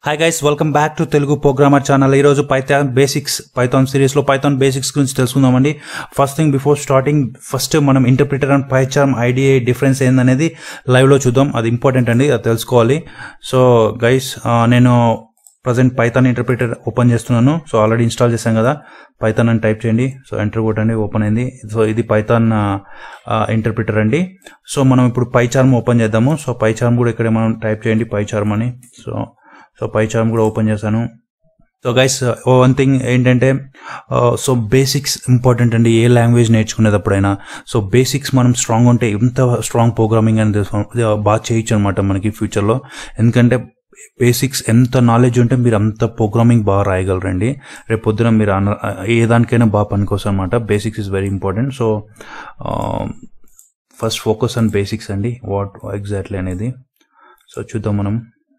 hi guys welcome back to Telugu programmer channel ఈరోజు Python basics Python సిరీస్లో Python basics గురించి తెలుసుకుందామండి first thing before starting first మనం interpreter and PyCharm IDE difference ఏందనేది లైవ్లో చూద్దాం అది ఇంపార్టెంట్ అండి అది తెలుసుకోవాలి సో గైస్ నేను ప్రజెంట్ పైథాన్ ఇంటర్ప్రిటర్ ఓపెన్ చేస్తున్నాను సో ఆల్రెడీ ఇన్స్టాల్ చేశాం కదా పైథాన్ అని టైప్ చేయండి సో ఎంటర్ కొట్టండి ఓపెన్ అయింది సో ఇది పైథాన్ ఇంటర్ప్రిటర్ అండి సో మనం ఇప్పుడు పైచార్మ్ ఓపెన్ చేద్దాము సో పైచార్మ్ కూడా ఇక్కడ మనం టైప్ చేయండి పైచార్మ్ అని సో సో పైచార్మ్ కూడా ఓపెన్ చేశాను సో గైస్ వన్ థింగ్ ఏంటంటే సో బేసిక్స్ ఇంపార్టెంట్ అండి ఏ లాంగ్వేజ్ నేర్చుకునేటప్పుడైనా సో బేసిక్స్ మనం స్ట్రాంగ్ ఉంటే ఎంత స్ట్రాంగ్ ప్రోగ్రామింగ్ అనేది బాగా చేయొచ్చు అనమాట మనకి ఫ్యూచర్లో ఎందుకంటే బేసిక్స్ ఎంత నాలెడ్జ్ ఉంటే మీరు అంత ప్రోగ్రామింగ్ బాగా రాయగలరండి రేపు పొద్దున మీరు అన- ఏ దానికైనా బాగా పనికోసం అనమాట basics is very important so first focus on basics అండి వాట్ ఎగ్జాక్ట్లీ అనేది సో చూద్దాం మనం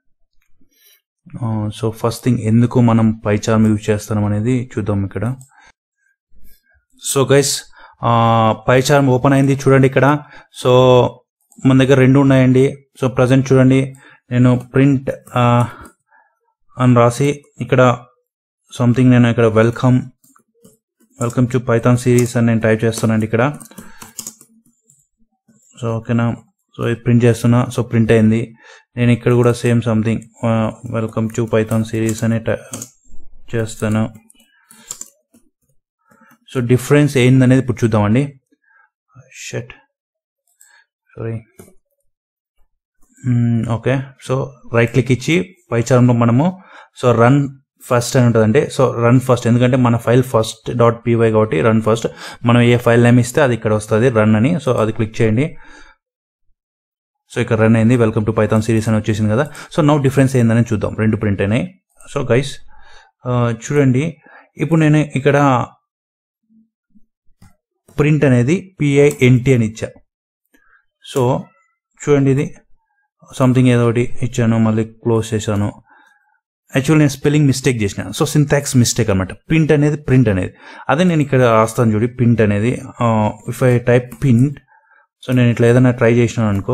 సో ఫస్ట్ థింగ్ ఎందుకు మనం పైచార్మ్ యూజ్ చేస్తున్నాం అనేది చూద్దాం ఇక్కడ సో గైస్ పైచార్మ్ ఓపెన్ అయింది చూడండి ఇక్కడ సో మన దగ్గర రెండు ఉన్నాయండి సో ప్రజెంట్ చూడండి నేను ప్రింట్ అని రాసి ఇక్కడ సంథింగ్ నేను ఇక్కడ welcome welcome to Python series అని నేను టైప్ చేస్తానండి ఇక్కడ సో ఓకేనా సో ఇది ప్రింట్ చేస్తున్నా సో ప్రింట్ అయింది నేను ఇక్కడ కూడా same something welcome to Python series అని టై- చేస్తాను సో డిఫరెన్స్ ఏందనేది ఇప్పుడు చూద్దామండి shut sorry okay so right click ఇచ్చి పైచారంలో మనము సో రన్ ఫస్ట్ అని ఉంటుందండి సో రన్ ఫస్ట్ ఎందుకంటే మన ఫైల్ ఫస్ట్ డాట్ పీవై కాబట్టి రన్ ఫస్ట్ మనం ఏ ఫైల్ నేమ్ ఇస్తే అది ఇక్కడ వస్తుంది రన్ అని సో అది క్లిక్ చేయండి సో ఇక్కడ రన్ అయింది వెల్కమ్ టు పైథాన్ సిరీస్ అని వచ్చేసింది కదా సో నౌ డిఫరెన్స్ ఏందని చూద్దాం రెండు ప్రింట్ అయినాయి సో గైస్ చూడండి ఇప్పుడు నేను ఇక్కడ ప్రింట్ అనేది పిఐఎన్టీ అని ఇచ్చా సో చూడండి ఇది సంథింగ్ ఏదో ఒకటి ఇచ్చాను మళ్ళీ క్లోజ్ చేశాను యాక్చువల్ నేను స్పెల్లింగ్ మిస్టేక్ చేసిన సో సింటాక్స్ మిస్టేక్ అనమాట ప్రింట్ అనేది ప్రింట్ అనేది అదే నేను ఇక్కడ రాస్తాను చూడి ప్రింట్ అనేది if I type print so నేను ఇట్లా ఏదైనా ట్రై చేసినాను అనుకో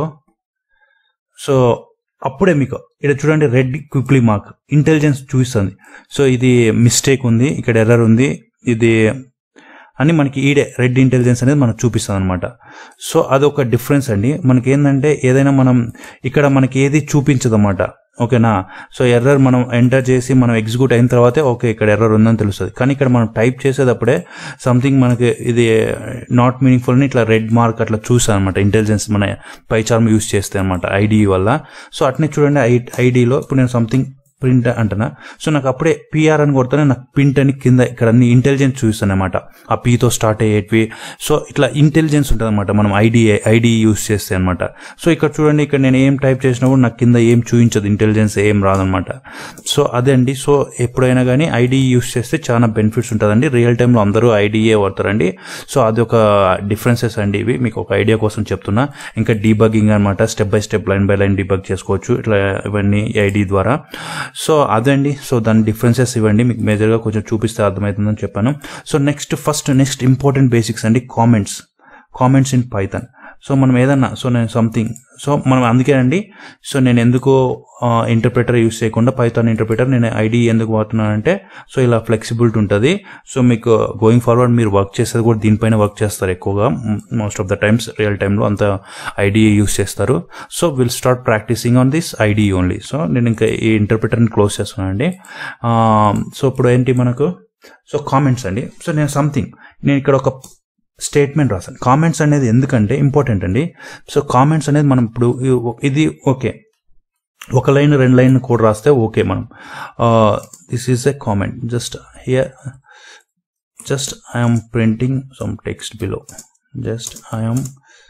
సో అప్పుడే మీకు ఇక్కడ చూడండి రెడ్ క్విక్లీ మార్క్ ఇంటెలిజెన్స్ చూపిస్తుంది సో ఇది మిస్టేక్ ఉంది ఇక్కడ ఎర్రర్ ఉంది ఇది అని మనకి ఈడే రెడ్ ఇంటెలిజెన్స్ అనేది మనకు చూపిస్తుంది అనమాట సో అదొక డిఫరెన్స్ అండి మనకి ఏంటంటే ఏదైనా మనం ఇక్కడ మనకి ఏది చూపించదు అనమాట ఓకేనా సో ఎర్రర్ మనం ఎంటర్ చేసి మనం ఎగ్జిక్యూట్ అయిన తర్వాతే ఓకే ఇక్కడ ఎర్రర్ ఉందని తెలుస్తుంది కానీ ఇక్కడ మనం టైప్ చేసేటప్పుడే సంథింగ్ మనకి ఇది నాట్ మీనింగ్ఫుల్ అని ఇట్లా రెడ్ మార్క్ అట్లా చూసాను అనమాట ఇంటెలిజెన్స్ మన పైచార్మ్ యూస్ చేస్తే అనమాట ఐడి వల్ల సో అట్నే చూడండి ఐ ఐడిలో ఇప్పుడు నేను సంథింగ్ ప్రింట్ అంటున్నా సో నాకు అప్పుడే పిఆర్ అని కొడతానే నాకు ప్రింట్ అని కింద ఇక్కడ అన్ని ఇంటెలిజెన్స్ చూస్తాను అనమాట ఆ పీతో స్టార్ట్ అయ్యేటివి సో ఇట్లా ఇంటెలిజెన్స్ ఉంటుంది అనమాట మనం ఐడి ఐడి యూస్ చేస్తే అనమాట సో ఇక్కడ చూడండి ఇక్కడ నేను ఏం టైప్ చేసినప్పుడు నాకు కింద ఏం చూపించదు ఇంటెలిజెన్స్ ఏం రాదనమాట సో అదే అండి సో ఎప్పుడైనా కానీ ఐడి యూస్ చేస్తే చాలా బెనిఫిట్స్ ఉంటుందండి రియల్ టైంలో అందరూ ఐడియే వాడతారండి సో అది ఒక డిఫరెన్సెస్ అండి ఇవి మీకు ఒక ఐడియా కోసం చెప్తున్నా ఇంకా డీబగ్గింగ్ అనమాట step by step line by line debug చేసుకోవచ్చు ఇట్లా ఇవన్నీ ఐడి ద్వారా సో అదండి సో దాని డిఫరెన్సెస్ ఇవ్వండి మీకు మేజర్గా కొంచెం చూపిస్తే అర్థమవుతుందని చెప్పాను so next first next important basics అండి comments comments in Python so మనం ఏదన్నా సో నేను సంథింగ్ సో మనం అందుకే అండి సో నేను ఎందుకు ఇంటర్ప్రిటర్ యూస్ చేయకుండా పైథాన్ ఇంటర్ప్రిటర్ నేను ఐడి ఎందుకు వాడుతున్నానంటే సో ఇలా ఫ్లెక్సిబిలిటీ ఉంటుంది సో మీకు గోయింగ్ ఫార్వర్డ్ మీరు వర్క్ చేసేది కూడా దీనిపైన వర్క్ చేస్తారు ఎక్కువగా most of the times real టైంలో అంత ఐడి యూస్ చేస్తారు so will start practising on this IDE only so నేను ఇంకా ఈ ఇంటర్ప్రిటర్ని క్లోజ్ చేస్తున్నానండి సో ఇప్పుడు ఏంటి మనకు సో కామెంట్స్ అండి సో నేను సంథింగ్ నేను ఇక్కడ ఒక స్టేట్మెంట్ రాశాను కామెంట్స్ అనేది ఎందుకంటే ఇంపార్టెంట్ అండి సో కామెంట్స్ అనేది మనం ఇప్పుడు ఇది ఓకే ఒక లైన్ రెండు లైన్ కూడా రాస్తే ఓకే మనం this is a comment just here just I'm printing some text below just I'm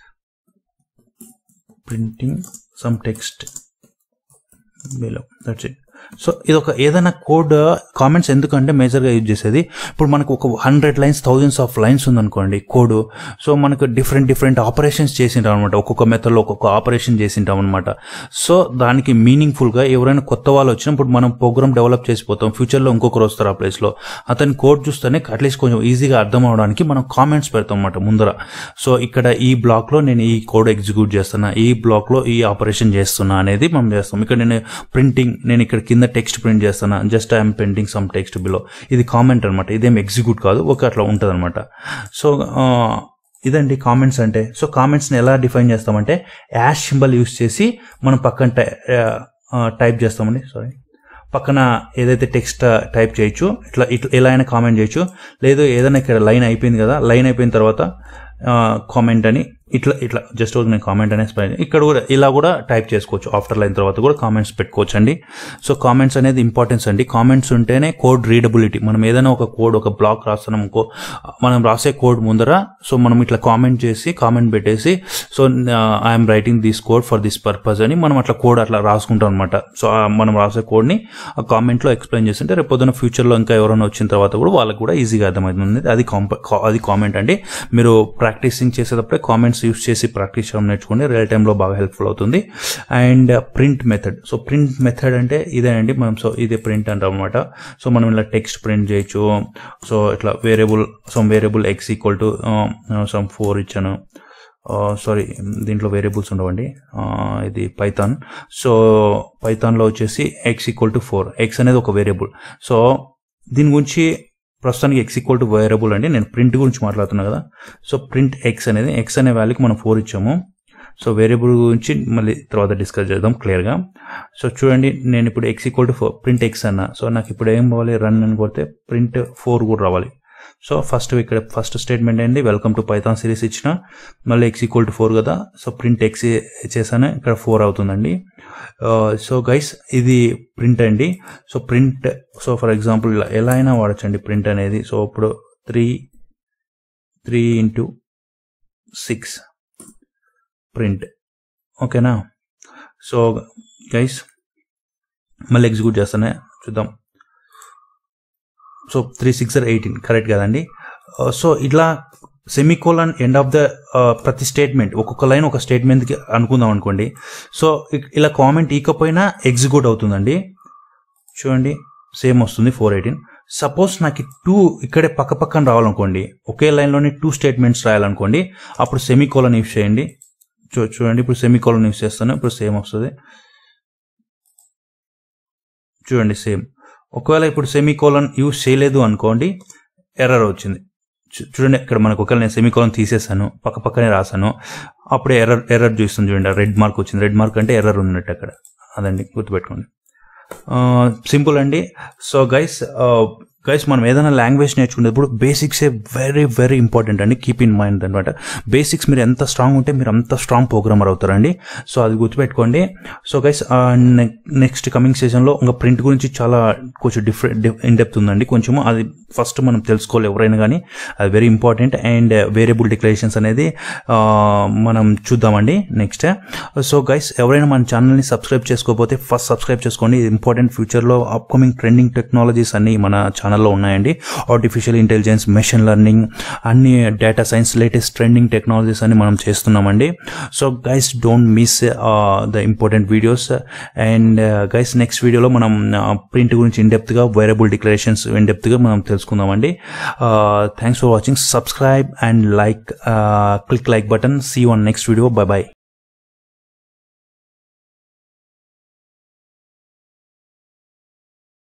printing some text below that's it so ఇది ఒక ఏదైనా కోడ్ కామెంట్స్ ఎందుకంటే మేజర్గా యూజ్ చేసేది ఇప్పుడు మనకు ఒక hundred lines thousands of lines ఉందనుకోండి కోడ్ సో మనకు డిఫరెంట్ డిఫరెంట్ ఆపరేషన్స్ చేసింటాం అనమాట ఒక్కొక్క మెథడ్లో ఒక్కొక్క ఆపరేషన్ చేసింటాం అనమాట సో దానికి మీనింగ్ఫుల్గా ఎవరైనా కొత్త వాళ్ళు వచ్చినప్పుడు మనం ప్రోగ్రామ్ డెవలప్ చేసిపోతాం ఫ్యూచర్లో ఇంకొకరు వస్తారు ఆ ప్లేస్లో అతని కోడ్ చూస్తేనే అట్లీస్ట్ కొంచెం ఈజీగా అర్థం అవడానికి మనం కామెంట్స్ పెడతాం అనమాట ముందర సో ఇక్కడ ఈ బ్లాక్లో నేను ఈ కోడ్ ఎగ్జిక్యూట్ చేస్తున్నా ఈ బ్లాక్లో ఈ ఆపరేషన్ చేస్తున్నా అనేది మనం చేస్తాం ఇక్కడ నేను ప్రింటింగ్ నేను ఇక్కడ కింద కింద టెక్స్ట్ ప్రింట్ చేస్తానా just I'm printing some text below ఇది కామెంట్ అనమాట ఇదేం ఎగ్జిక్యూట్ కాదు ఒక అట్లా ఉంటుంది అనమాట సో ఇదండి కామెంట్స్ అంటే సో కామెంట్స్ని ఎలా డిఫైన్ చేస్తామంటే యాష్ సింబల్ యూస్ చేసి మనం పక్కన టై టైప్ చేస్తామండి సారీ పక్కన ఏదైతే టెక్స్ట్ టైప్ చేయొచ్చు ఇట్లా ఇట్లా ఎలా అయినా కామెంట్ చేయొచ్చు లేదు ఏదైనా ఇక్కడ లైన్ అయిపోయింది కదా లైన్ అయిపోయిన తర్వాత కామెంట్ అని ఇట్లా ఇట్లా జస్ట్ నేను కామెంట్ అనేది స్పెల్ ఇక్కడ కూడా ఇలా కూడా టైప్ చేసుకోవచ్చు ఆఫ్టర్ లైన్ తర్వాత కూడా కామెంట్స్ పెట్టుకోవచ్చు అండి సో కామెంట్స్ అనేది ఇంపార్టెన్స్ అండి కామెంట్స్ ఉంటేనే కోడ్ రీడబిలిటీ మనం ఏదైనా ఒక కోడ్ ఒక బ్లాక్ రాస్తున్నాం అనుకో మనం రాసే కోడ్ ముందర సో మనం ఇట్లా కామెంట్ చేసి కామెంట్ పెట్టేసి so I'm writing this code for this purpose అని మనం అట్లా కోడ్ అట్లా రాసుకుంటాం అనమాట సో ఆ మనం రాసే కోడ్ని ఆ కామెంట్లో ఎక్స్ప్లెయిన్ చేస్తుంటే రేపు పొద్దున ఫ్యూచర్లో ఇంకా ఎవరైనా వచ్చిన తర్వాత కూడా వాళ్ళకి కూడా ఈజీగా అర్థమవుతుంది అది కాంప అది కామెంట్ అండి మీరు ప్రాక్టీసింగ్ చేసేటప్పుడే కామెంట్స్ యూస్ చేసి ప్రాక్టీస్ చేయడం నేర్చుకోండి రియల్ టైంలో బాగా హెల్ప్ఫుల్ అవుతుంది and print method so print method అంటే ఇదేనండి మనం సో ఇదే ప్రింట్ అంటాం అనమాట సో మనం ఇలా టెక్స్ట్ ప్రింట్ చేయొచ్చు సో ఇట్లా variable some variable x equal to some four ఇచ్చాను సారీ దీంట్లో వేరియబుల్స్ ఉండవండి ఇది పైథాన్ సో పైథాన్లో వచ్చేసి x equal to four x అనేది ఒక వేరియబుల్ సో దీని గురించి ప్రస్తుతానికి ఎక్స్ ఈక్వల్ టు వేరియబుల్ అండి నేను ప్రింట్ గురించి మాట్లాడుతున్నా కదా సో ప్రింట్ ఎక్స్ అనేది ఎక్స్ అనే వాల్యూకి మనం ఫోర్ ఇచ్చాము సో వేరియబుల్ గురించి మళ్ళీ తర్వాత డిస్కస్ చేద్దాం క్లియర్గా సో చూడండి నేను ఇప్పుడు x equal to four print x అన్న సో నాకు ఇప్పుడు ఏం పోవాలి రన్ అని కొడితే ప్రింట్ ఫోర్ కూడా రావాలి సో ఫస్ట్ ఇక్కడ ఫస్ట్ స్టేట్మెంట్ ఏంటి వెల్కమ్ టు పైథాన్ సిరీస్ ఇచ్చిన మళ్ళీ ఎక్స్ ఈక్వల్ టు ఫోర్ కదా సో ప్రింట్ ఎక్స్ చేశాను ఇక్కడ ఫోర్ అవుతుందండి సో గైస్ ఇది ప్రింట్ అండి so print so for example ఎలా అయినా వాడచ్చండి ప్రింట్ అనేది సో ఇప్పుడు three three into six print ఓకేనా సో గైస్ మళ్ళీ ఎగ్జిక్యూట్ చేస్తానే చూద్దాం so three six eighteen correct కదండి సో ఇట్లా సెమికోలన్ ఎండ్ ఆఫ్ ద ప్రతి స్టేట్మెంట్ ఒక్కొక్క లైన్ ఒక స్టేట్మెంట్కి అనుకుందాం అనుకోండి సో ఇలా కామెంట్ ఇకపోయినా ఎగ్జిక్యూట్ అవుతుందండి చూడండి సేమ్ వస్తుంది ఫోర్ ఎయిటీన్ సపోజ్ నాకు టూ ఇక్కడే పక్క పక్కన రావాలనుకోండి ఒకే లైన్లోనే టూ స్టేట్మెంట్స్ రాయాలనుకోండి అప్పుడు సెమికోలన్ యూస్ చేయండి చూ చూడండి ఇప్పుడు సెమికోలన్ యూస్ చేస్తాను ఇప్పుడు సేమ్ వస్తుంది చూడండి సేమ్ ఒకవేళ ఇప్పుడు సెమికోలన్ యూస్ చేయలేదు అనుకోండి ఎర్రర్ వచ్చింది చూడండి ఇక్కడ మనకు ఒకవేళ నేను సెమికోలన్ తీసేసాను పక్క పక్కనే రాసాను అప్పుడే ఎర్రర్ ఎర్రర్ చూస్తుంది చూడండి రెడ్ మార్క్ వచ్చింది రెడ్ మార్క్ అంటే ఎర్రర్ ఉన్నట్టు అక్కడ అదండి గుర్తుపెట్టుకోండి సింపుల్ అండి సో గైస్ గైస్ మనం ఏదైనా లాంగ్వేజ్ నేర్చుకునేటప్పుడు బేసిక్సే వెరీ వెరీ ఇంపార్టెంట్ అండి కీప్ ఇన్ మైండ్ అనమాట బేసిక్స్ మీరు ఎంత స్ట్రాంగ్ ఉంటే మీరు అంత స్ట్రాంగ్ ప్రోగ్రామర్ అవుతారండి సో అది గుర్తుపెట్టుకోండి సో గైస్ నెక్స్ట్ కమింగ్ సీజన్లో ఇంకా ప్రింట్ గురించి చాలా కొంచెం డిఫరెంట్ ఇన్ డెప్త్ ఉందండి కొంచెము అది ఫస్ట్ మనం తెలుసుకోవాలి ఎవరైనా కానీ అది very important and variable declarations అనేది మనం చూద్దామండి నెక్స్ట్ సో గైస్ ఎవరైనా మన ఛానల్ని సబ్స్క్రైబ్ చేసుకోకపోతే ఫస్ట్ సబ్స్క్రైబ్ చేసుకోండి ఇంపార్టెంట్ ఫ్యూచర్లో అప్కమింగ్ ట్రెండింగ్ టెక్నాలజీస్ అన్ని మన ఛానల్లో ఉన్నాయండి ఆర్టిఫిషియల్ ఇంటెలిజెన్స్ మెషిన్ లెర్నింగ్ అన్ని data science latest trending technologies అని మనం చేస్తున్నామండి so guys don't miss the important videos and guys next వీడియోలో మనం ప్రింట్ గురించి ఇన్ డెప్త్గా వేరబుల్ డిక్లరేషన్స్ ఇన్ డెప్త్గా మనం తెలుసుకుందామండి thanks for watching subscribe and like click like button see one next video bye by